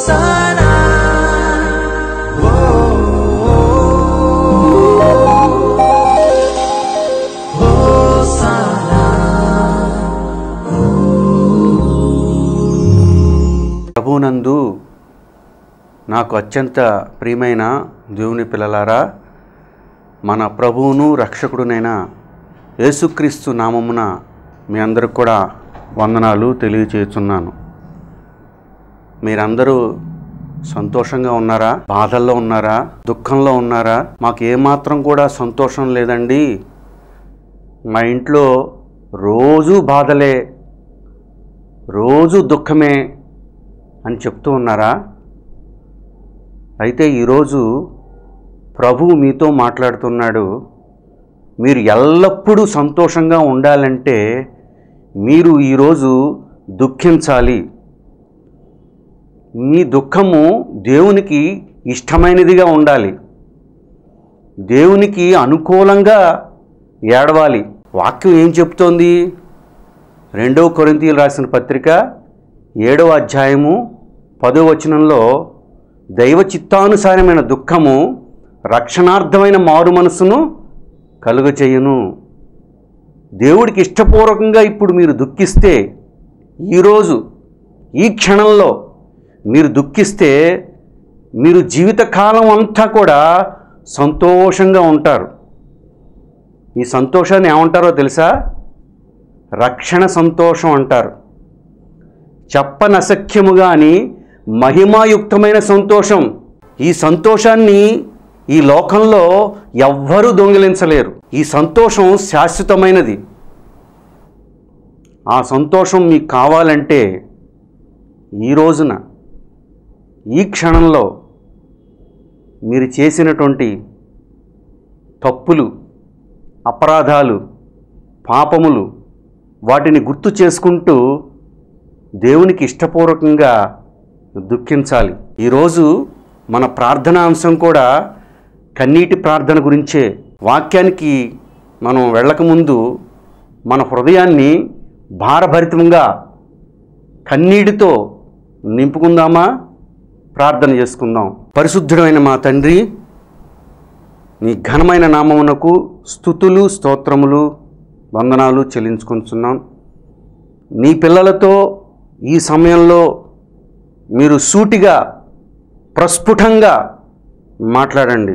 Hosanna. ప్రభునందు నాకు అత్యంత ప్రియమైన దేవుని పిల్లలారా మన ప్రభువును రక్షకుడునైన యేసుక్రీస్తు నామమున మీ అందరికి కూడా వందనాలు తెలియచేస్తున్నాను మీరందరూ సంతోషంగా ఉన్నారా బాధల్లో ఉన్నారా దుఃఖంలో ఉన్నారా మాకు ఏమాత్రం కూడా సంతోషం లేదండి మా ఇంట్లో రోజు బాధలే రోజు దుఃఖమే అని చెప్తూ ఉన్నారా అయితే ఈరోజు ప్రభువు మీతో మాట్లాడుతున్నాడు మీరు ఎల్లప్పుడూ సంతోషంగా ఉండాలంటే మీరు ఈరోజు దుఃఖించాలి మీ దుఃఖము దేవునికి ఇష్టమైనదిగా ఉండాలి దేవునికి అనుకూలంగా ఏడవాలి వాక్యం ఏం చెప్తోంది రెండవ కొరింతీయులు రాసిన పత్రిక ఏడవ అధ్యాయము పదో వచనంలో దైవ చిత్తానుసారమైన దుఃఖము రక్షణార్థమైన మారు మనసును కలుగచేయును దేవుడికి ఇష్టపూర్వకంగా ఇప్పుడు మీరు దుఃఖిస్తే ఈరోజు ఈ క్షణంలో మీరు దుఃఖిస్తే మీరు జీవితకాలం అంతా కూడా సంతోషంగా ఉంటారు ఈ సంతోషాన్ని ఏమంటారో తెలుసా రక్షణ సంతోషం అంటారు చెప్పనసఖ్యము గాని మహిమాయుక్తమైన సంతోషం ఈ సంతోషాన్ని ఈ లోకంలో ఎవ్వరూ దొంగిలించలేరు ఈ సంతోషం శాశ్వతమైనది ఆ సంతోషం మీకు కావాలంటే ఈ రోజున ఈ క్షణంలో మీరు చేసినటువంటి తప్పులు అపరాధాలు పాపములు వాటిని గుర్తు చేసుకుంటూ దేవునికి ఇష్టపూర్వకంగా దుఃఖించాలి ఈరోజు మన ప్రార్థనా అంశం కూడా కన్నీటి ప్రార్థన గురించే వాక్యానికి మనం వెళ్ళకముందు మన హృదయాన్ని భారభరితంగా కన్నీటితో నింపుకుందామా ప్రార్థన చేసుకుందాం పరిశుద్ధుడైన మా తండ్రి నీ ఘనమైన నామమునకు స్థుతులు స్తోత్రములు వందనాలు చెల్లించుకుంటున్నాం నీ పిల్లలతో ఈ సమయంలో మీరు సూటిగా ప్రస్ఫుటంగా మాట్లాడండి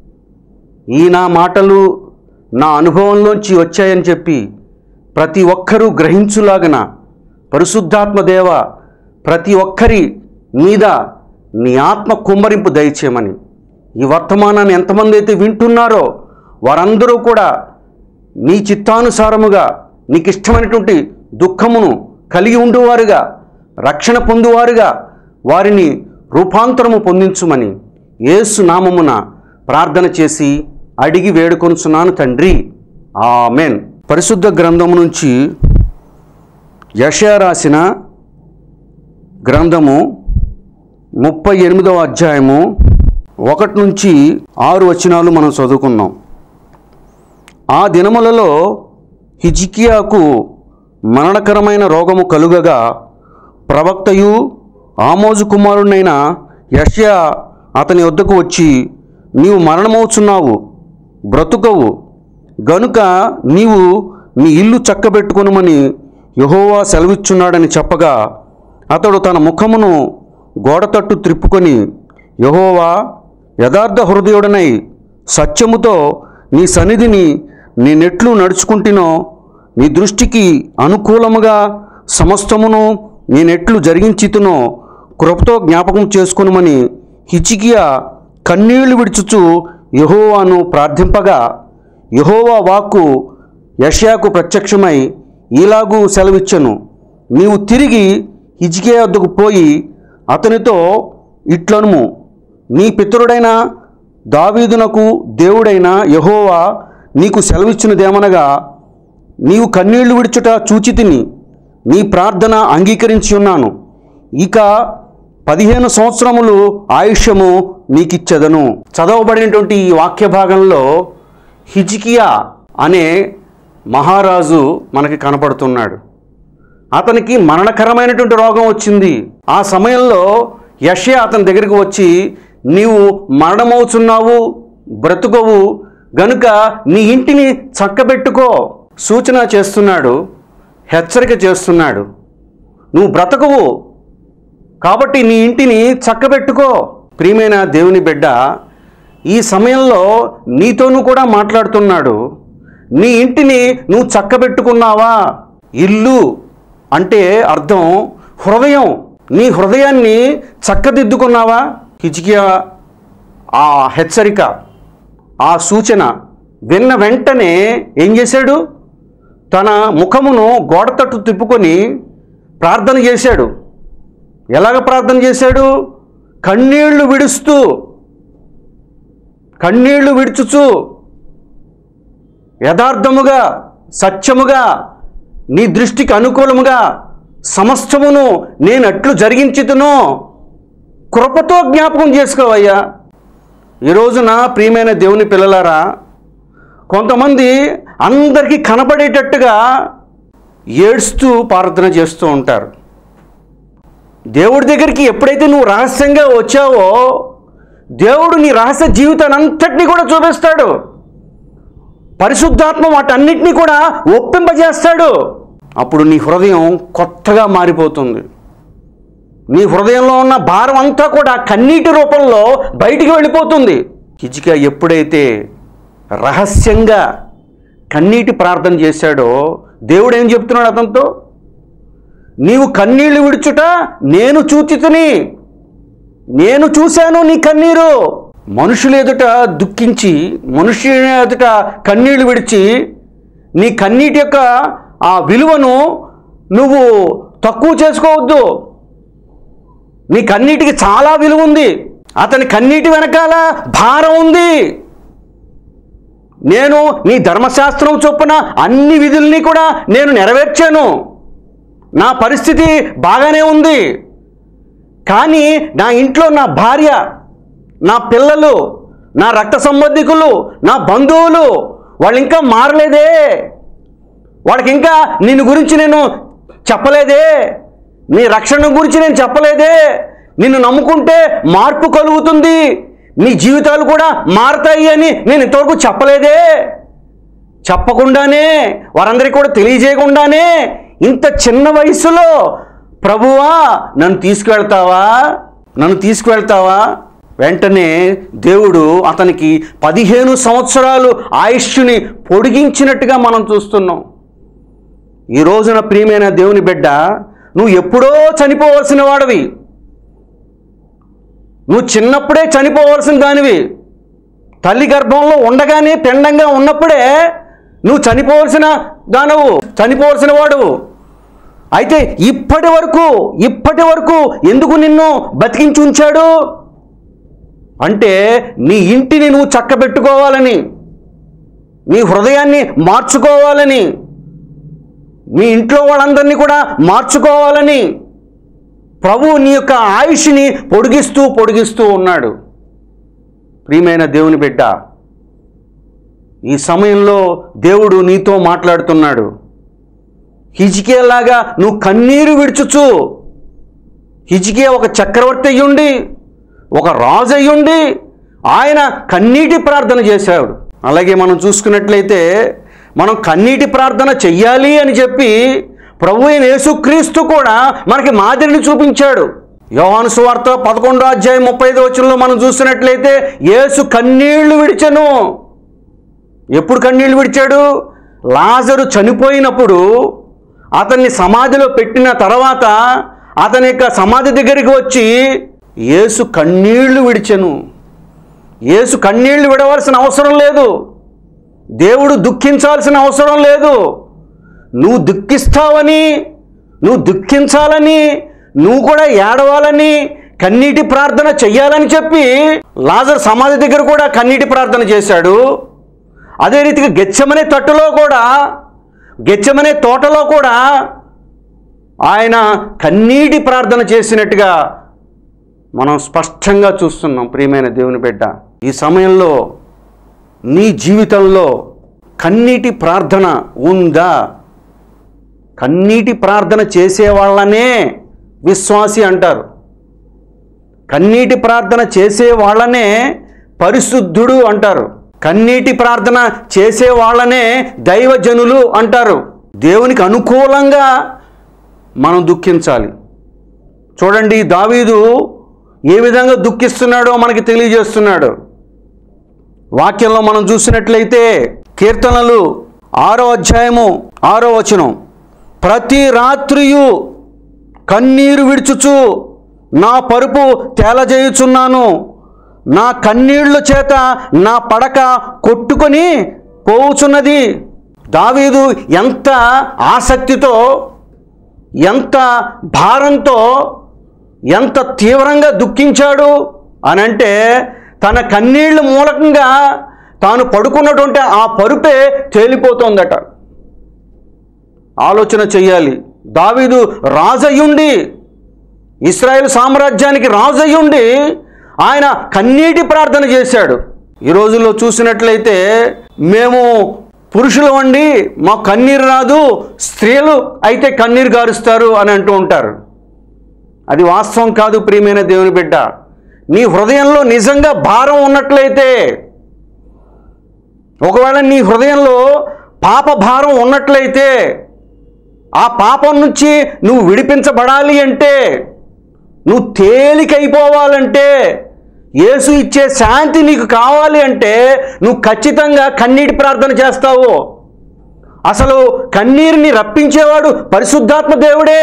ఈ నా మాటలు నా అనుభవంలోంచి వచ్చాయని చెప్పి ప్రతి ఒక్కరూ గ్రహించులాగన పరిశుద్ధాత్మ దేవ ప్రతి ఒక్కరి మీద నీ ఆత్మ కుమ్మరింపు దయచేయమని ఈ వర్తమానాన్ని ఎంతమంది అయితే వింటున్నారో వారందరూ కూడా నీ చిత్తానుసారముగా నీకు ఇష్టమైనటువంటి దుఃఖమును కలిగి ఉండువారుగా రక్షణ పొందువారుగా వారిని రూపాంతరము పొందించుమని యేసు నామమున ప్రార్థన చేసి అడిగి వేడుకొనుచున్నాను తండ్రి ఆమెన్ పరిశుద్ధ గ్రంథము నుంచి యషయా రాసిన గ్రంథము ముప్పై ఎనిమిదవ అధ్యాయము ఒకటి నుంచి ఆరు వచనాలు మనం చదువుకున్నాం ఆ దినములలో హిజికియాకు మరణకరమైన రోగము కలుగగా ప్రవక్తయు ఆమోజు కుమారుడైన యష్యా అతని వద్దకు వచ్చి నీవు మరణమవుచున్నావు బ్రతుకవు గనుక నీవు నీ ఇల్లు చక్కబెట్టుకొనుమని యహోవా సెలవిచ్చున్నాడని చెప్పగా అతడు తన ముఖమును గోడతట్టు త్రిప్పుకొని యహోవా యథార్థ హృదయుడనై సత్యముతో నీ సన్నిధిని నీ నెట్లు నడుచుకుంటునో నీ దృష్టికి అనుకూలముగా సమస్తమును నీ నెట్లు జరిగించితునో కృపతో జ్ఞాపకం చేసుకునుమని హిచికియా కన్నీళ్లు విడుచుచు యహోవాను ప్రార్థింపగా యహోవా వాక్కు యష్యాకు ప్రత్యక్షమై ఈలాగు సెలవిచ్చెను నీవు తిరిగి హిజ్కియా వద్దకు పోయి అతనితో ఇట్లనుము నీ పితరుడైన దావీదునకు దేవుడైన యహోవా నీకు సెలవిచ్చినదేమనగా నీవు కన్నీళ్లు విడుచుట చూచితిని నీ ప్రార్థన అంగీకరించి ఉన్నాను ఇక పదిహేను సంవత్సరములు ఆయుష్యము నీకిచ్చెదను చదవబడినటువంటి ఈ వాక్య భాగంలో హిజికియా అనే మహారాజు మనకి కనపడుతున్నాడు అతనికి మరణకరమైనటువంటి రోగం వచ్చింది ఆ సమయంలో యషయా అతని దగ్గరికి వచ్చి నీవు మరణమవుతున్నావు బ్రతుకవు గనుక నీ ఇంటిని చక్కబెట్టుకో సూచన చేస్తున్నాడు హెచ్చరిక చేస్తున్నాడు నువ్వు బ్రతకవు కాబట్టి నీ ఇంటిని చక్కబెట్టుకో ప్రియమైన దేవుని బిడ్డ ఈ సమయంలో నీతోనూ కూడా మాట్లాడుతున్నాడు నీ ఇంటిని నువ్వు చక్కబెట్టుకున్నావా ఇల్లు అంటే అర్థం హృదయం నీ హృదయాన్ని చక్కదిద్దుకున్నావా హిజ్కియా ఆ హెచ్చరిక ఆ సూచన విన్న వెంటనే ఏం చేశాడు తన ముఖమును గోడ తట్టు తిప్పుకొని ప్రార్థన చేశాడు ఎలాగ ప్రార్థన చేశాడు కన్నీళ్లు విడుస్తూ కన్నీళ్లు విడుచుచు యథార్థముగా సత్యముగా నీ దృష్టికి అనుకూలముగా సమస్తమును నేను అట్లు జరిగించుతును కృపతో జ్ఞాపకం చేసుకోవయ్యా ఈ రోజున ప్రియమైన దేవుని పిల్లలారా కొంతమంది అందరికీ కనపడేటట్టుగా ఏడుస్తూ ప్రార్థన చేస్తూ ఉంటారు దేవుడి దగ్గరికి ఎప్పుడైతే నువ్వు రహస్యంగా వచ్చావో దేవుడు నీ రహస్య జీవితాన్ని అంతటినీ కూడా చూపిస్తాడు పరిశుద్ధాత్మ వాటన్నిటినీ కూడా ఒప్పింపజేస్తాడు అప్పుడు నీ హృదయం కొత్తగా మారిపోతుంది నీ హృదయంలో ఉన్న భారం అంతా కూడా కన్నీటి రూపంలో బయటికి వెళ్ళిపోతుంది హిజ్కియా ఎప్పుడైతే రహస్యంగా కన్నీటి ప్రార్థన చేశాడో దేవుడు ఏం చెప్తున్నాడు అతనితో నీవు కన్నీళ్లు విడుచుట నేను చూచితిని నేను చూశాను నీ కన్నీరు మనుషుల ఎదుట దుఃఖించి మనుషుల ఎదుట కన్నీళ్లు విడిచి నీ కన్నీటి యొక్క ఆ విలువను నువ్వు తక్కువ చేసుకోవద్దు నీ కన్నీటికి చాలా విలువ ఉంది అతని కన్నీటి వెనకాల భారం ఉంది నేను నీ ధర్మశాస్త్రం చొప్పున అన్ని విధుల్ని కూడా నేను నెరవేర్చాను నా పరిస్థితి బాగానే ఉంది కానీ నా ఇంట్లో నా భార్య నా పిల్లలు నా రక్త సంబంధికులు నా బంధువులు వాళ్ళు ఇంకా మారలేదే వాళ్ళకి ఇంకా నిన్ను గురించి నేను చెప్పలేదే నీ రక్షణ గురించి నేను చెప్పలేదే నిన్ను నమ్ముకుంటే మార్పు కలుగుతుంది నీ జీవితాలు కూడా మారతాయి అని నేను ఇంతవరకు చెప్పలేదే చెప్పకుండానే వారందరికీ కూడా తెలియజేయకుండానే ఇంత చిన్న వయసులో ప్రభువా నన్ను తీసుకువెళ్తావా నన్ను తీసుకువెళ్తావా వెంటనే దేవుడు అతనికి పదిహేను సంవత్సరాలు ఆయుష్ని పొడిగించినట్టుగా మనం చూస్తున్నాం ఈ రోజున ప్రియమైన దేవుని బిడ్డ నువ్వు ఎప్పుడో చనిపోవలసిన వాడివి నువ్వు చిన్నప్పుడే చనిపోవలసిన దానివి తల్లి గర్భంలో ఉండగానే పిండంగా ఉన్నప్పుడే నువ్వు చనిపోవలసిన దానవు చనిపోవలసిన వాడు అయితే ఇప్పటి వరకు ఇప్పటి వరకు ఎందుకు నిన్ను బతికించి ఉంచాడు అంటే నీ ఇంటిని నువ్వు చక్కబెట్టుకోవాలని నీ హృదయాన్ని మార్చుకోవాలని మీ ఇంట్లో వాళ్ళందరినీ కూడా మార్చుకోవాలని ప్రభు నీ యొక్క ఆయుష్ని పొడిగిస్తూ పొడిగిస్తూ ఉన్నాడు ప్రియమైన దేవుని బిడ్డ ఈ సమయంలో దేవుడు నీతో మాట్లాడుతున్నాడు హిజికేలాగా నువ్వు కన్నీరు విడుచుచు హిజికే ఒక చక్రవర్తి అయ్యుండి ఒక రాజు అయ్యుండి ఆయన కన్నీటి ప్రార్థన చేశాడు అలాగే మనం చూసుకున్నట్లయితే మనం కన్నీటి ప్రార్థన చెయ్యాలి అని చెప్పి ప్రభు అయిన యేసుక్రీస్తు కూడా మనకి మాదిరిని చూపించాడు యోహాను సువార్త పదకొండో అధ్యాయం ముప్పై ఐదు వచనంలో మనం చూసినట్లయితే యేసు కన్నీళ్లు విడిచెను ఎప్పుడు కన్నీళ్లు విడిచాడు లాజరు చనిపోయినప్పుడు అతన్ని సమాధిలో పెట్టిన తర్వాత అతని యొక్క సమాధి దగ్గరికి వచ్చి యేసు కన్నీళ్లు విడిచెను యేసు కన్నీళ్లు విడవలసిన అవసరం లేదు దేవుడు దుఃఖించాల్సిన అవసరం లేదు నువ్వు దుఃఖిస్తావని నువ్వు దుఃఖించాలని నువ్వు కూడా ఏడవాలని కన్నీటి ప్రార్థన చెయ్యాలని చెప్పి లాజర్ సమాధి దగ్గర కూడా కన్నీటి ప్రార్థన చేశాడు అదే రీతిగా గెచ్చమనే తట్టులో కూడా గెచ్చమనే తోటలో కూడా ఆయన కన్నీటి ప్రార్థన చేసినట్టుగా మనం స్పష్టంగా చూస్తున్నాం ప్రియమైన దేవుని బిడ్డ ఈ సమయంలో నీ జీవితంలో కన్నీటి ప్రార్థన ఉందా కన్నీటి ప్రార్థన చేసే వాళ్ళనే విశ్వాసి అంటారు కన్నీటి ప్రార్థన చేసే వాళ్ళనే పరిశుద్ధుడు అంటారు కన్నీటి ప్రార్థన చేసే వాళ్ళనే దైవజనులు అంటారు దేవునికి అనుకూలంగా మనం దుఃఖించాలి చూడండి దావీదు ఏ విధంగా దుఃఖిస్తున్నాడో మనకి తెలియజేస్తున్నాడు వాక్యంలో మనం చూసినట్లయితే కీర్తనలు ఆరో అధ్యాయము ఆరో వచనం ప్రతి రాత్రియు కన్నీరు విడుచుచు నా పరుపు తేలజేయుచున్నాను నా కన్నీళ్ల చేత నా పడక కొట్టుకొని పోవుచున్నది దావీదు ఎంత ఆసక్తితో ఎంత భారంతో ఎంత తీవ్రంగా దుఃఖించాడు అని అంటే తన కన్నీళ్ల మూలకంగా తాను పడుకున్నటువంటి ఆ పరుపే తేలిపోతోందట ఆలోచన చెయ్యాలి దావీదు రాజయ్యుండి ఇస్రాయేల్ సామ్రాజ్యానికి రాజయ్యుండి ఆయన కన్నీటి ప్రార్థన చేశాడు ఈ రోజుల్లో చూసినట్లయితే మేము పురుషులు వండి మా కన్నీరు రాదు స్త్రీలు అయితే కన్నీరు గారుస్తారు అని అంటూ ఉంటారు అది వాస్తవం కాదు ప్రియమైన దేవుని బిడ్డ నీ హృదయంలో నిజంగా భారం ఉన్నట్లయితే ఒకవేళ నీ హృదయంలో పాప భారం ఉన్నట్లయితే ఆ పాపం నుంచి నువ్వు విడిపించబడాలి అంటే నువ్వు తేలికైపోవాలంటే యేసు ఇచ్చే శాంతి నీకు కావాలి అంటే నువ్వు ఖచ్చితంగా కన్నీటి ప్రార్థన చేస్తావు అసలు కన్నీరుని రప్పించేవాడు పరిశుద్ధాత్మ దేవుడే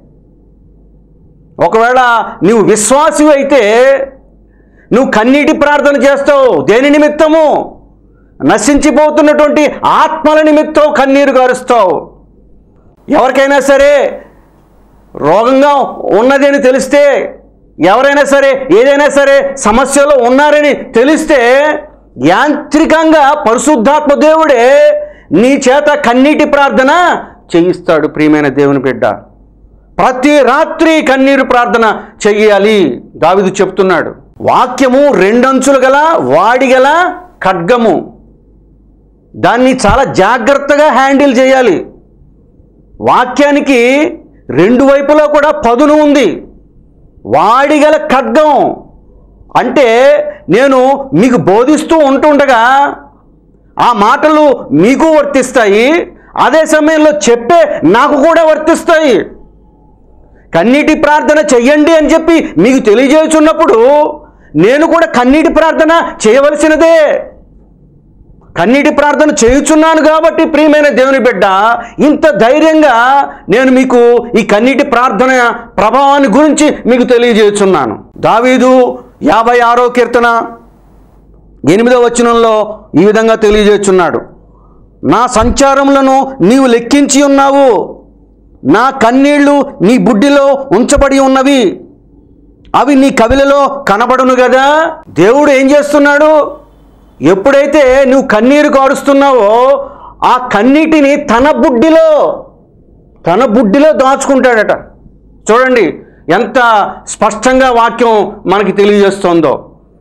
ఒకవేళ నువ్వు విశ్వాసి అయితే నువ్వు కన్నీటి ప్రార్థన చేస్తావు దేని నిమిత్తము నశించిపోతున్నటువంటి ఆత్మల నిమిత్తం కన్నీరు గారుస్తావు ఎవరికైనా సరే రోగంగా ఉన్నదని తెలిస్తే ఎవరైనా సరే ఏదైనా సరే సమస్యలో ఉన్నారని తెలిస్తే యాంత్రికంగా పరిశుద్ధాత్మ దేవుడే నీ చేత కన్నీటి ప్రార్థన చేయిస్తాడు ప్రియమైన దేవుని బిడ్డ ప్రతి రాత్రి కన్నీరు ప్రార్థన చెయ్యాలి దావిదు చెప్తున్నాడు వాక్యము రెండంచులు గల వాడి గల ఖడ్గము దాన్ని చాలా జాగ్రత్తగా హ్యాండిల్ చేయాలి వాక్యానికి రెండు వైపులా కూడా పదును ఉంది వాడిగల ఖడ్గం అంటే నేను మీకు బోధిస్తూ ఉంటుండగా ఆ మాటలు మీకు వర్తిస్తాయి అదే సమయంలో చెప్పే నాకు కూడా వర్తిస్తాయి కన్నీటి ప్రార్థన చెయ్యండి అని చెప్పి మీకు తెలియజేస్తున్నప్పుడు నేను కూడా కన్నీటి ప్రార్థన చేయవలసినదే కన్నీటి ప్రార్థన చేయుచున్నాను కాబట్టి ప్రియమైన దేవుని బిడ్డ ఇంత ధైర్యంగా నేను మీకు ఈ కన్నీటి ప్రార్థన ప్రభావాన్ని గురించి మీకు తెలియజేస్తున్నాను దావీదు యాభై ఆరో కీర్తన ఎనిమిదో వచనంలో ఈ విధంగా తెలియజేస్తున్నాడు నా సంచారములను నీవు లెక్కించి ఉన్నావు నా కన్నీళ్లు నీ బుడ్డిలో ఉంచబడి ఉన్నవి అవి నీ కవిలలో కనబడును కదా దేవుడు ఏం చేస్తున్నాడు ఎప్పుడైతే నువ్వు కన్నీరు కారుస్తున్నావో ఆ కన్నీటిని తన బుడ్డిలో తన బుడ్డిలో దాచుకుంటాడట చూడండి ఎంత స్పష్టంగా వాక్యం మనకి తెలియజేస్తోందో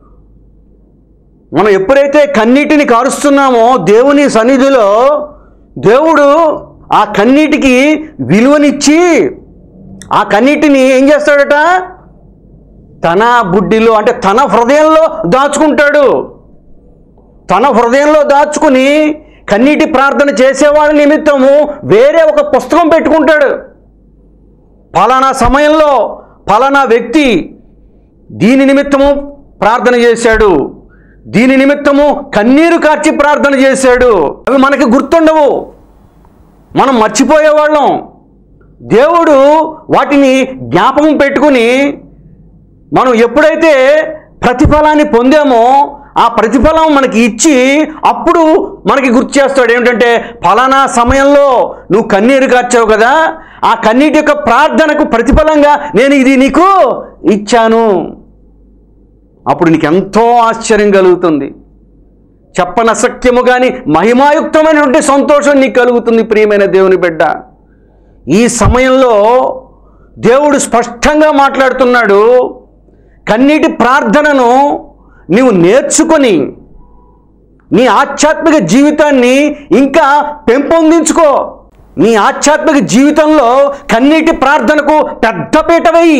మనం ఎప్పుడైతే కన్నీటిని కారుస్తున్నామో దేవుని సన్నిధిలో దేవుడు ఆ కన్నీటికి విలువనిచ్చి ఆ కన్నీటిని ఏం చేస్తాడట తన బుడ్డిలో అంటే తన హృదయంలో దాచుకుంటాడు తన హృదయంలో దాచుకుని కన్నీటి ప్రార్థన చేసేవాళ్ళ నిమిత్తము వేరే ఒక పుస్తకం పెట్టుకుంటాడు ఫలానా సమయంలో ఫలానా వ్యక్తి దీని నిమిత్తము ప్రార్థన చేశాడు దీని నిమిత్తము కన్నీరు కార్చి ప్రార్థన చేశాడు అవి మనకి గుర్తుండవు మనం మర్చిపోయేవాళ్ళం దేవుడు వాటిని జ్ఞాపకం పెట్టుకుని మనం ఎప్పుడైతే ప్రతిఫలాన్ని పొందామో ఆ ప్రతిఫలం మనకి ఇచ్చి అప్పుడు మనకి గుర్తు చేస్తాడు ఏమిటంటే ఫలానా సమయంలో నువ్వు కన్నీరు కార్చావు కదా ఆ కన్నీటి యొక్క ప్రార్థనకు ప్రతిఫలంగా నేను ఇది నీకు ఇచ్చాను అప్పుడు నీకు ఎంతో ఆశ్చర్యం కలుగుతుంది చెప్పనసక్యము కానీ మహిమాయుక్తమైనటువంటి సంతోషం నీకు కలుగుతుంది ప్రియమైన దేవుని బిడ్డ ఈ సమయంలో దేవుడు స్పష్టంగా మాట్లాడుతున్నాడు కన్నీటి ప్రార్థనను నీవు నేర్చుకొని నీ ఆధ్యాత్మిక జీవితాన్ని ఇంకా పెంపొందించుకో నీ ఆధ్యాత్మిక జీవితంలో కన్నీటి ప్రార్థనకు పెద్ద పీట వేయి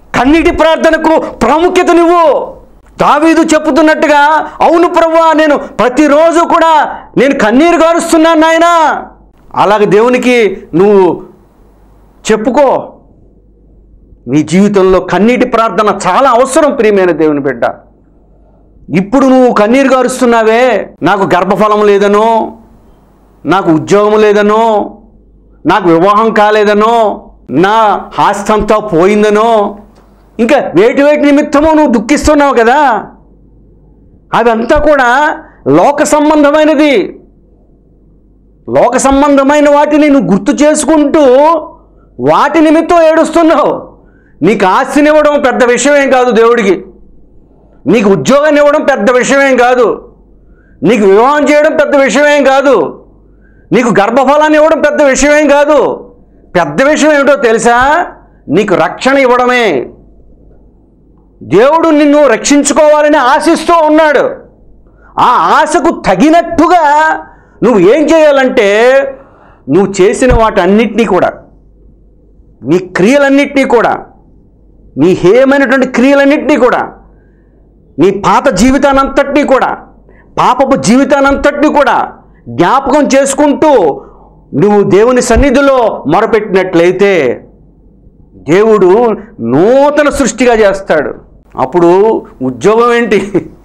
కన్నీటి ప్రార్థనకు ప్రాముఖ్యతనివ్వు దావీదు చెప్పుతున్నట్టుగా అవును ప్రభువా నేను ప్రతిరోజు కూడా నేను కన్నీరు గారుస్తున్నాను నాయనా అలాగే దేవునికి నువ్వు చెప్పుకో నీ జీవితంలో కన్నీటి ప్రార్థన చాలా అవసరం ప్రియమైన దేవుని బిడ్డ ఇప్పుడు నువ్వు కన్నీరు గారుస్తున్నావే నాకు గర్భఫలం లేదనో నాకు ఉద్యోగం లేదనో నాకు వివాహం కాలేదనో నా ఆస్తి అంతా పోయిందనో ఇంకా వేటి వేటి నిమిత్తమో నువ్వు దుఃఖిస్తున్నావు కదా అదంతా కూడా లోక సంబంధమైనది లోక సంబంధమైన వాటిని నువ్వు గుర్తు చేసుకుంటూ వాటి నిమిత్తం ఏడుస్తున్నావు నీకు ఆస్తినివ్వడం పెద్ద విషయమేం కాదు దేవుడికి నీకు ఉద్యోగాన్ని ఇవ్వడం పెద్ద విషయమేం కాదు నీకు వివాహం చేయడం పెద్ద విషయమేం కాదు నీకు గర్భఫలాన్ని ఇవ్వడం పెద్ద విషయమేం కాదు పెద్ద విషయం ఏమిటో తెలుసా నీకు రక్షణ ఇవ్వడమే దేవుడు నిన్ను రక్షించుకోవాలని ఆశిస్తూ ఉన్నాడు ఆ ఆశకు తగినట్టుగా నువ్వు ఏం చేయాలంటే నువ్వు చేసిన వాటన్నిటినీ కూడా నీ క్రియలన్నిటినీ కూడా నీ హేయమైనటువంటి క్రియలన్నింటినీ కూడా నీ పాత జీవితానంతటినీ కూడా పాపపు జీవితానంతటినీ కూడా జ్ఞాపకం చేసుకుంటూ నువ్వు దేవుని సన్నిధిలో మొరపెట్టినట్లయితే దేవుడు నూతన సృష్టిగా చేస్తాడు అప్పుడు ఉద్యోగం ఏంటి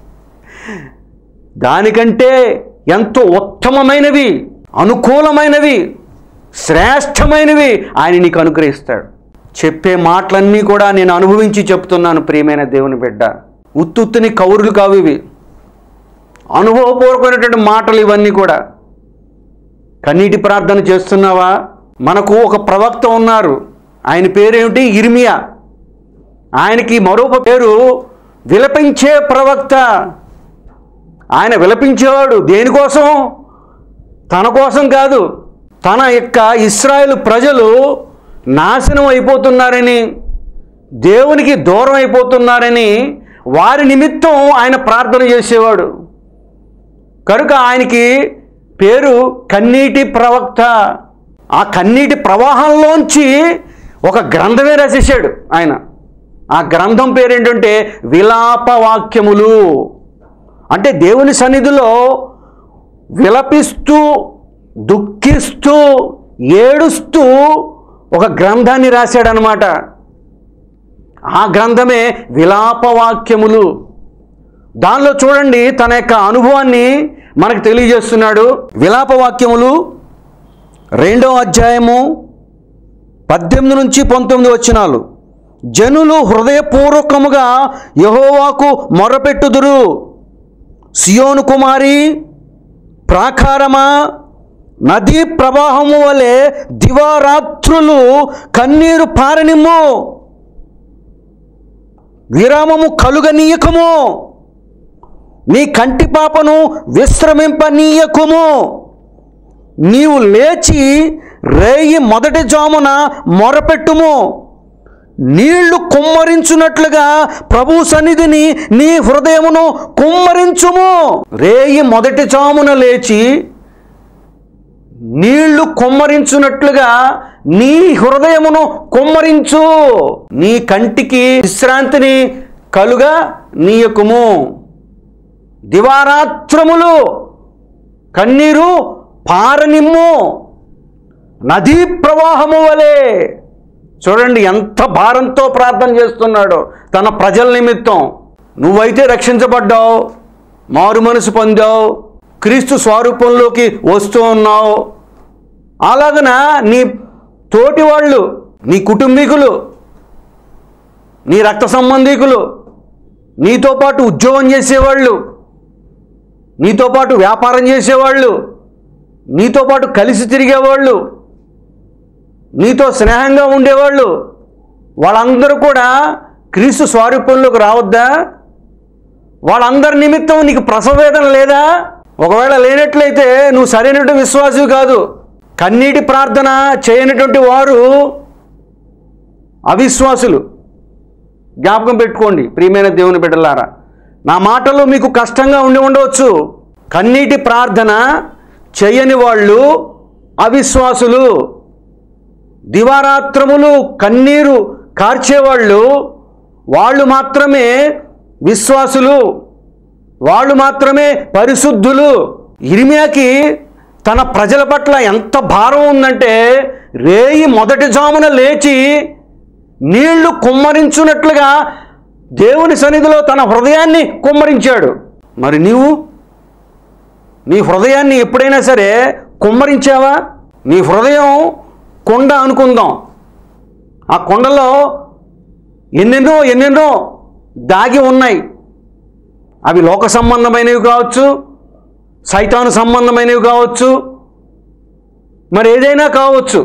దానికంటే ఎంతో ఉత్తమమైనవి అనుకూలమైనవి శ్రేష్టమైనవి ఆయన నీకు అనుగ్రహిస్తాడు చెప్పే మాటలన్నీ కూడా నేను అనుభవించి చెప్తున్నాను ప్రియమైన దేవుని బిడ్డ ఉత్తుత్తుని కౌరులు కావు ఇవి అనుభవపూర్వకమైనటువంటి మాటలు ఇవన్నీ కూడా కన్నీటి ప్రార్థన చేస్తున్నావా మనకు ఒక ప్రవక్త ఉన్నారు ఆయన పేరేమిటి ఇర్మియా ఆయనకి మరొక పేరు విలపించే ప్రవక్త ఆయన విలపించేవాడు దేనికోసం తన కోసం కాదు తన యొక్క ఇస్రాయేల్ ప్రజలు నాశనం అయిపోతున్నారని దేవునికి దూరం అయిపోతున్నారని వారి నిమిత్తం ఆయన ప్రార్థన చేసేవాడు కనుక ఆయనకి పేరు కన్నీటి ప్రవక్త ఆ కన్నీటి ప్రవాహంలోంచి ఒక గ్రంథమే రచేశాడు ఆయన ఆ గ్రంథం పేరు ఏంటంటే విలాప వాక్యములు అంటే దేవుని సన్నిధిలో విలపిస్తూ దుఃఖిస్తూ ఏడుస్తూ ఒక గ్రంథాన్ని రాశాడనమాట ఆ గ్రంథమే విలాపవాక్యములు దానిలో చూడండి తన యొక్క అనుభవాన్ని మనకు తెలియజేస్తున్నాడు విలాపవాక్యములు రెండవ అధ్యాయము పద్దెనిమిది నుంచి పంతొమ్మిది వచ్చినాలు జనులు హృదయపూర్వకముగా యహోవాకు మొరపెట్టుదురు సియోను కుమారి ప్రాకారమా నదీ ప్రవాహము వలె దివారాత్రులు కన్నీరు పారనిమ్ము విరామము కలుగనీయకము నీ కంటి పాపను విశ్రమింపనీయకుము నీవు లేచి రేయి మొదటి జామున మొరపెట్టుము నీళ్లు కుమ్మరించున్నట్లుగా ప్రభు సన్నిధిని నీ హృదయమును కుమ్మరించుము రేయి మొదటి జామున లేచి నీళ్లు కుమ్మరించున్నట్లుగా నీ హృదయమును కుమ్మరించు నీ కంటికి విశ్రాంతిని కలుగా నీయకుము దివారాత్రములు కన్నీరు పారనిమ్ము నదీ ప్రవాహము వలె చూడండి ఎంత భారంతో ప్రార్థన చేస్తున్నాడో తన ప్రజల నిమిత్తం నువ్వైతే రక్షించబడ్డావు మారు మనసు పొందావు క్రీస్తు స్వరూపంలోకి వస్తూ ఉన్నావు అలాగన నీ తోటి వాళ్ళు నీ కుటుంబీకులు నీ రక్త సంబంధీకులు నీతో పాటు ఉద్యోగం చేసేవాళ్ళు నీతో పాటు వ్యాపారం చేసేవాళ్ళు నీతో పాటు కలిసి తిరిగేవాళ్ళు నీతో స్నేహంగా ఉండేవాళ్ళు వాళ్ళందరూ కూడా క్రీస్తు స్వారూప్యంలోకి రావద్దా వాళ్ళందరి నిమిత్తం నీకు ప్రసవేదన లేదా ఒకవేళ లేనట్లయితే నువ్వు సరైనటువంటి విశ్వాసివి కాదు కన్నీటి ప్రార్థన చేయనటువంటి వారు అవిశ్వాసులు జ్ఞాపకం పెట్టుకోండి ప్రియమైన దేవుని బిడ్డలారా నా మాటలు మీకు కష్టంగా ఉండి ఉండవచ్చు కన్నీటి ప్రార్థన చేయని వాళ్ళు అవిశ్వాసులు దివారాత్రములు కన్నీరు కార్చేవాళ్ళు వాళ్ళు మాత్రమే విశ్వాసులు వాళ్ళు మాత్రమే పరిశుద్ధులు ఇరిమియాకి తన ప్రజల పట్ల ఎంత భారం ఉందంటే రేయి మొదటి జామున లేచి నీళ్లు కుమ్మరించున్నట్లుగా దేవుని సన్నిధిలో తన హృదయాన్ని కుమ్మరించాడు మరి నీవు నీ హృదయాన్ని ఎప్పుడైనా సరే కుమ్మరించావా నీ హృదయం కొండ అనుకుందాం ఆ కొండలో ఎన్నెన్నో ఎన్నెన్నో దాగి ఉన్నాయి అవి లోక సంబంధమైనవి కావచ్చు సైతాను సంబంధమైనవి కావచ్చు మరి ఏదైనా కావచ్చు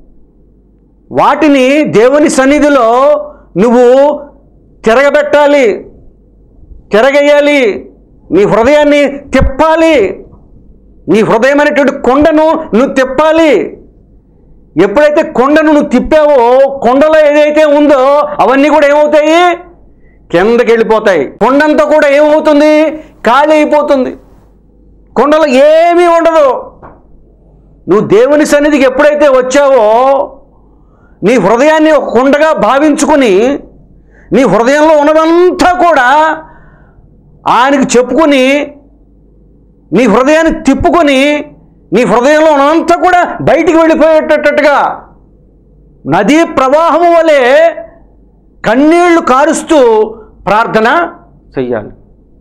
వాటిని దేవుని సన్నిధిలో నువ్వు తిరగబెట్టాలి తిరగేయాలి నీ హృదయాన్ని తిప్పాలి నీ హృదయం అనేటువంటి కొండను నువ్వు తిప్పాలి ఎప్పుడైతే కొండను నువ్వు తిప్పావో కొండలో ఏదైతే ఉందో అవన్నీ కూడా ఏమవుతాయి కిందకి వెళ్ళిపోతాయి కొండంతా కూడా ఏమవుతుంది ఖాళీ అయిపోతుంది కొండలో ఏమీ ఉండదు నువ్వు దేవుని సన్నిధికి ఎప్పుడైతే వచ్చావో నీ హృదయాన్ని ఒక కొండగా భావించుకుని నీ హృదయంలో ఉన్నదంతా కూడా ఆయనకి చెప్పుకొని నీ హృదయాన్ని తిప్పుకొని నీ హృదయంలో ఉన్నదంతా కూడా బయటికి వెళ్ళిపోయేటట్టుగా నదీ ప్రవాహము వలె కన్నీళ్లు కారుస్తూ ప్రార్థన చెయ్యాలి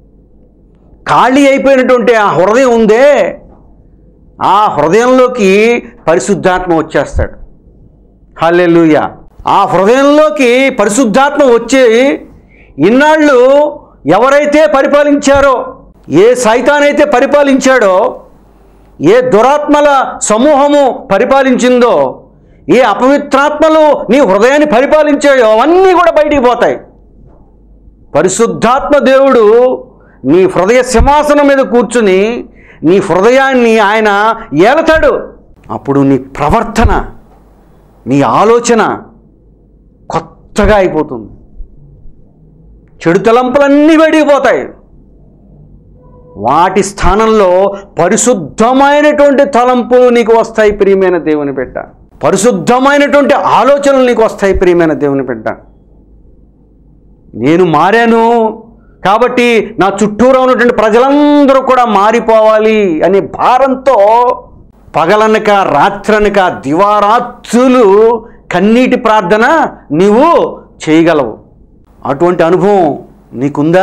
ఖాళీ అయిపోయినటువంటి ఆ హృదయం ఉందే ఆ హృదయంలోకి పరిశుద్ధాత్మ వచ్చేస్తాడు హల్లెలూయ ఆ హృదయంలోకి పరిశుద్ధాత్మ వచ్చి ఇన్నాళ్ళు ఎవరైతే పరిపాలించారో ఏ సైతానైతే పరిపాలించాడో ఏ దురాత్మల సమూహము పరిపాలించిందో ఏ అపవిత్రాత్మలు నీ హృదయాన్ని పరిపాలించాయో అవన్నీ కూడా బయటికి పోతాయి పరిశుద్ధాత్మ దేవుడు నీ హృదయ సింహాసనం మీద కూర్చుని నీ హృదయాన్ని ఆయన ఏలతాడు అప్పుడు నీ ప్రవర్తన నీ ఆలోచన కొత్తగా అయిపోతుంది చెడు తలంపులన్నీ బయటికి పోతాయి వాటి స్థానంలో పరిశుద్ధమైనటువంటి తలంపులు నీకు వస్తాయి ప్రియమైన దేవుని బిడ్డ పరిశుద్ధమైనటువంటి ఆలోచనలు నీకు వస్తాయి ప్రియమైన దేవుని బిడ్డ నేను మారాను కాబట్టి నా చుట్టూరా ఉన్నటువంటి ప్రజలందరూ కూడా మారిపోవాలి అనే భారంతో పగలనక రాత్రనక దివారాత్రులు కన్నీటి ప్రార్థన నీవు చేయగలవు అటువంటి అనుభవం నీకుందా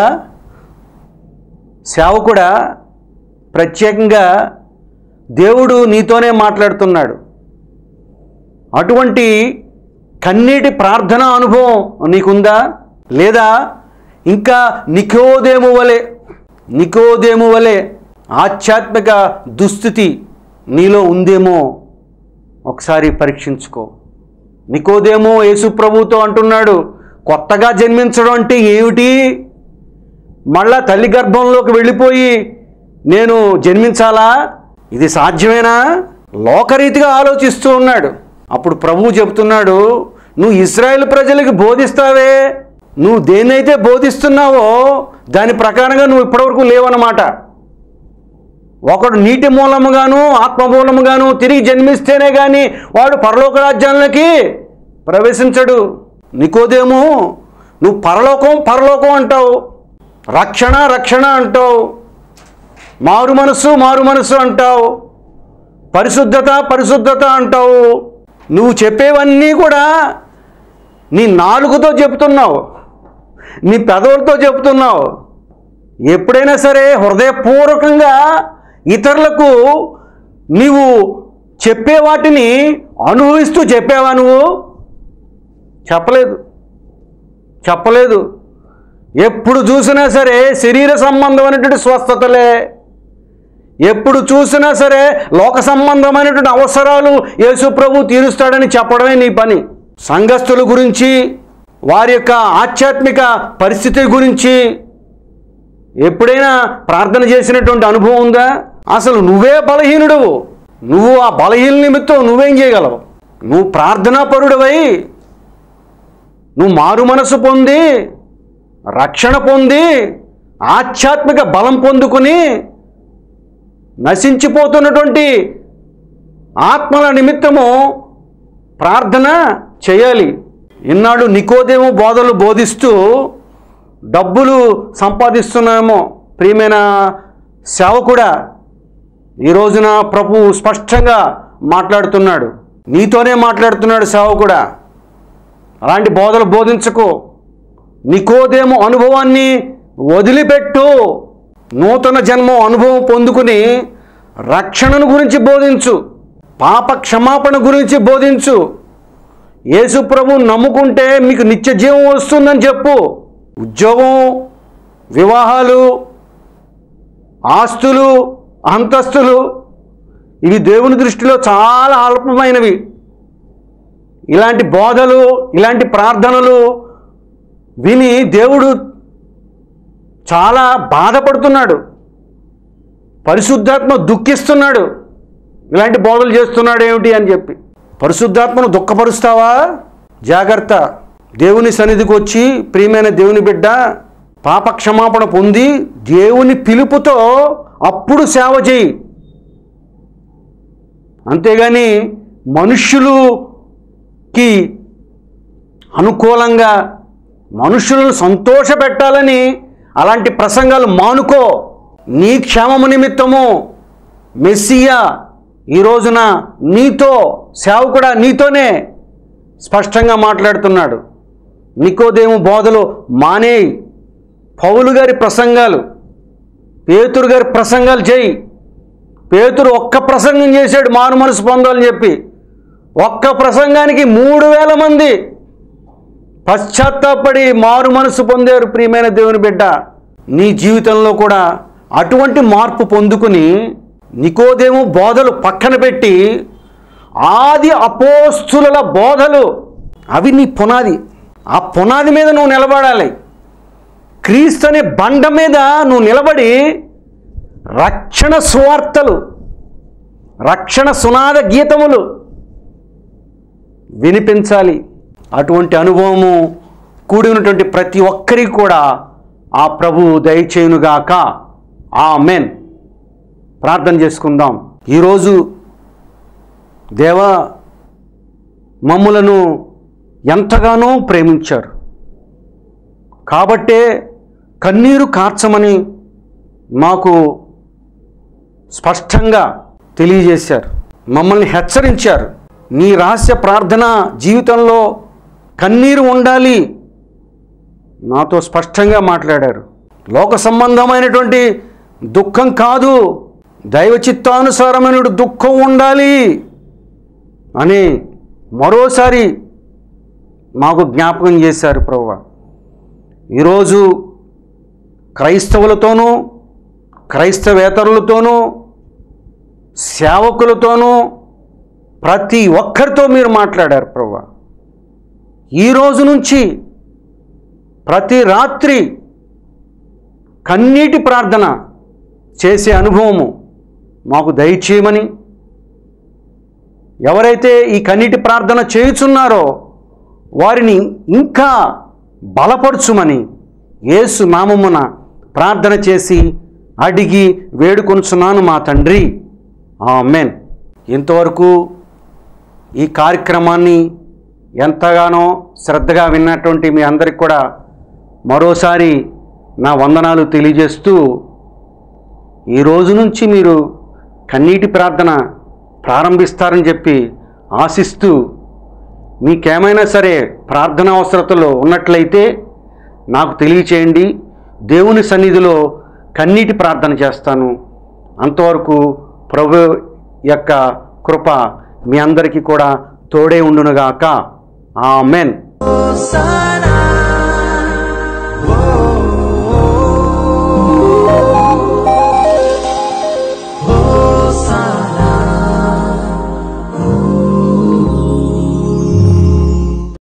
సేవకుడా ప్రత్యేకంగా దేవుడు నీతోనే మాట్లాడుతున్నాడు అటువంటి కన్నీటి ప్రార్థన అనుభవం నీకుందా లేదా ఇంకా నికోదేము వలె నికోదేము వలె ఆధ్యాత్మిక దుస్థితి నీలో ఉందేమో ఒకసారి పరీక్షించుకో నికోదేమో యేసు ప్రభుతో అంటున్నాడు కొత్తగా జన్మించడం అంటే ఏమిటి మళ్ళా తల్లి గర్భంలోకి వెళ్ళిపోయి నేను జన్మించాలా ఇది సాధ్యమేనా లోకరీతిగా ఆలోచిస్తూ ఉన్నాడు అప్పుడు ప్రభువు చెబుతున్నాడు నువ్వు ఇస్రాయేల్ ప్రజలకి బోధిస్తావే నువ్వు దేన్నైతే బోధిస్తున్నావో దాని ప్రకారంగా నువ్వు ఇప్పటివరకు లేవన్నమాట ఒకడు నీటి మూలముగాను ఆత్మ మూలముగాను తిరిగి జన్మిస్తేనే కానీ వాడు పరలోక రాజ్యాలకి ప్రవేశించడు నికోదేమో నువ్వు పరలోకం పరలోకం అంటావు రక్షణ రక్షణ అంటావు మారు మనసు మారు మనసు అంటావు పరిశుద్ధత పరిశుద్ధత అంటావు నువ్వు చెప్పేవన్నీ కూడా నీ నాలుగుతో చెప్తున్నావు నీ పెదవులతో చెప్తున్నావు ఎప్పుడైనా సరే హృదయపూర్వకంగా ఇతరులకు నీవు చెప్పే వాటిని అనుభవిస్తూ చెప్పావా నువ్వు చెప్పలేదు చెప్పలేదు ఎప్పుడు చూసినా సరే శరీర సంబంధమైనటువంటి స్వస్థతలే ఎప్పుడు చూసినా సరే లోక సంబంధమైనటువంటి అవసరాలు యేసు ప్రభు తీరుస్తాడని చెప్పడమే నీ పని సంఘస్థుల గురించి వారి యొక్క ఆధ్యాత్మిక పరిస్థితి గురించి ఎప్పుడైనా ప్రార్థన చేసినటువంటి అనుభవం ఉందా అసలు నువ్వే బలహీనుడవు నువ్వు ఆ బలహీన నిమిత్తం నువ్వేం చేయగలవు నువ్వు ప్రార్థనా పరుడవై నువ్వు మారు మనసు పొంది రక్షణ పొంది ఆధ్యాత్మిక బలం పొందుకుని నశించిపోతున్నటువంటి ఆత్మల నిమిత్తము ప్రార్థన చేయాలి ఇన్నాళ్ళు నికోదేమో బోధలు బోధిస్తూ డబ్బులు సంపాదిస్తున్నామో ప్రియమైన సేవకుడా ఈ రోజున ప్రభు స్పష్టంగా మాట్లాడుతున్నాడు నీతోనే మాట్లాడుతున్నాడు సేవకుడా అలాంటి బోధలు బోధించకు నికోదేమో అనుభవాన్ని వదిలిపెట్టు నూతన జన్మ అనుభవం పొందుకుని రక్షణను గురించి బోధించు పాప క్షమాపణ గురించి బోధించు యేసు ప్రభు నమ్ముకుంటే మీకు నిత్య జీవం వస్తుందని చెప్పు ఉద్యోగం వివాహాలు ఆస్తులు అంతస్తులు ఇవి దేవుని దృష్టిలో చాలా అల్పమైనవి ఇలాంటి బోధలు ఇలాంటి ప్రార్థనలు విని దేవుడు చాలా బాధపడుతున్నాడు పరిశుద్ధాత్మ దుఃఖిస్తున్నాడు ఇలాంటి బోధలు చేస్తున్నాడు ఏమిటి అని చెప్పి పరిశుద్ధాత్మను దుఃఖపరుస్తావా జాగ్రత్త దేవుని సన్నిధికి వచ్చి ప్రియమైన దేవుని బిడ్డ పాప క్షమాపణ పొంది దేవుని పిలుపుతో అప్పుడు సేవ చేయి అంతేగాని మనుష్యులుకి అనుకూలంగా మనుషులను సంతోషపెట్టాలని అలాంటి ప్రసంగాలు మానుకో నీ క్షేమము నిమిత్తము మెస్సియా ఈ రోజున నీతో సేవకుడా నీతోనే స్పష్టంగా మాట్లాడుతున్నాడు నికోదేము బోధలు మానేయి పౌలు గారి ప్రసంగాలు పేతురు గారి ప్రసంగాలు చేయి పేతురు ఒక్క ప్రసంగం చేశాడు మారు మనసు పొందాలని చెప్పి ఒక్క ప్రసంగానికి మూడు వేల మంది పశ్చాత్తాపడి మారు మనసు పొందారు ప్రియమైన దేవుని బిడ్డ నీ జీవితంలో కూడా అటువంటి మార్పు పొందుకుని నికోదేము బోధలు పక్కన పెట్టి ఆది అపోస్తుల బోధలు అవి నీ పునాది ఆ పునాది మీద నువ్వు నిలబడాలి క్రీస్తు అనే బండ మీద నువ్వు నిలబడి రక్షణ సువార్తలు రక్షణ సునాద గీతములు వినిపించాలి అటువంటి అనుభవము కూడి ఉన్నటువంటి ప్రతి ఒక్కరికి కూడా ఆ ప్రభు దయచేయునుగాక ఆ మెన్ ప్రార్థన చేసుకుందాం ఈరోజు దేవా మమ్ములను ఎంతగానో ప్రేమించారు కాబట్టే కన్నీరు కార్చమని మాకు స్పష్టంగా తెలియజేశారు మమ్మల్ని హెచ్చరించారు నీ రహస్య ప్రార్థన జీవితంలో కన్నీరు ఉండాలి నాతో స్పష్టంగా మాట్లాడారు లోక సంబంధమైనటువంటి దుఃఖం కాదు దైవ చిత్తానుసారమైన దుఃఖం ఉండాలి అని మరోసారి మాకు జ్ఞాపకం చేశారు ప్రభు ఈరోజు క్రైస్తవులతోనూ క్రైస్తవేతరులతోనూ సేవకులతోనూ ప్రతి ఒక్కరితో మీరు మాట్లాడారు ప్రభు ఈ రోజు నుంచి ప్రతి రాత్రి కన్నీటి ప్రార్థన చేసే అనుభవము మాకు దయచేయమని ఎవరైతే ఈ కన్నీటి ప్రార్థన చేయుచున్నారో వారిని ఇంకా బలపరచుమని యేసు నామమున ప్రార్థన చేసి అడిగి వేడుకొనుచున్నాను మా తండ్రి ఆమెన్ ఇంతవరకు ఈ కార్యక్రమాన్ని ఎంతగానో శ్రద్ధగా విన్నటువంటి మీ అందరికి కూడా మరోసారి నా వందనాలు తెలియజేస్తూ ఈ రోజు నుంచి మీరు కన్నీటి ప్రార్థన ప్రారంభిస్తారని చెప్పి ఆశిస్తూ మీకేమైనా సరే ప్రార్థన అవసరతలో ఉన్నట్లయితే నాకు తెలియచేయండి దేవుని సన్నిధిలో కన్నీటి ప్రార్థన చేస్తాను అంతవరకు ప్రభు యొక్క కృప మీ అందరికీ కూడా తోడే ఉండునుగాక ఆమెన్ Hosanna,